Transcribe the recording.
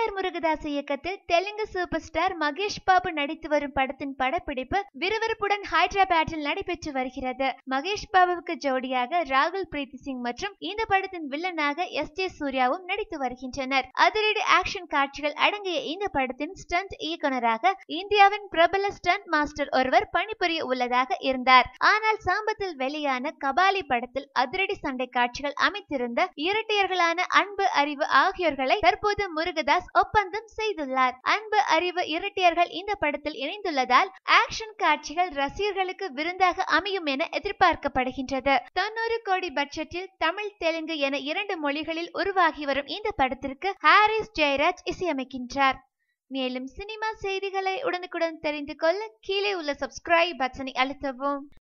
R Murugadoss இயக்கத்தில் Telugu super star Mahesh Babu நடித்து வரும் படத்தின் படப்பிடிப்பு விறுவிறுப்புடன் ஹைதராபாத்தில் நடைபெற்று வருகிறது மகேஷ் பாபுவுக்கு ஜோடியாக ராகுல் பிரீத்தி சிங் மற்றும் இந்த படத்தின் வில்லனாக எஸ் ஜே சூர்யாவும் நடித்து வருகின்றனர் அதிரடி ஆக்ஷன் காட்சிகள் அடங்கிய இந்த படத்தின் ஸ்டண்ட் இயக்குனராக இந்தியாவின் பிரபல ஸ்டண்ட் மாஸ்டர் ஒருவர் பணிபுரிய உள்ளதாக இருந்தார் ஆனால் சாம்பத்தில் வெளியான கபாலி படத்தில் அதிரடி சண்டை காட்சிகள் அமைத்திருந்த இரட்டையர்களான அன்பு அறிவு ஆகியோர்களை தற்போது முருகதாஸ் ஒப்பந்தம் செய்துள்ளார் அன்பு அறிவு இரட்டையர்கள் இந்த படத்தில் இணைந்துள்ளதால் ஆக்ஷன் காட்சிகள் ரசிகர்களுக்கு விருந்தாக அமையும் என எதிர்பார்க்கப்படுகின்றது தொண்ணூறு கோடி பட்ஜெட்டில் தமிழ் தெலுங்கு என இரண்டு மொழிகளில் உருவாகி வரும் இந்த படத்திற்கு ஹாரிஸ் ஜெயராஜ் இசையமைக்கின்றார் மேலும் சினிமா செய்திகளை உடனுக்குடன் தெரிந்து கொள்ள கீழே உள்ள சப்ஸ்கிரைப் பட்டனை அழுத்தவும்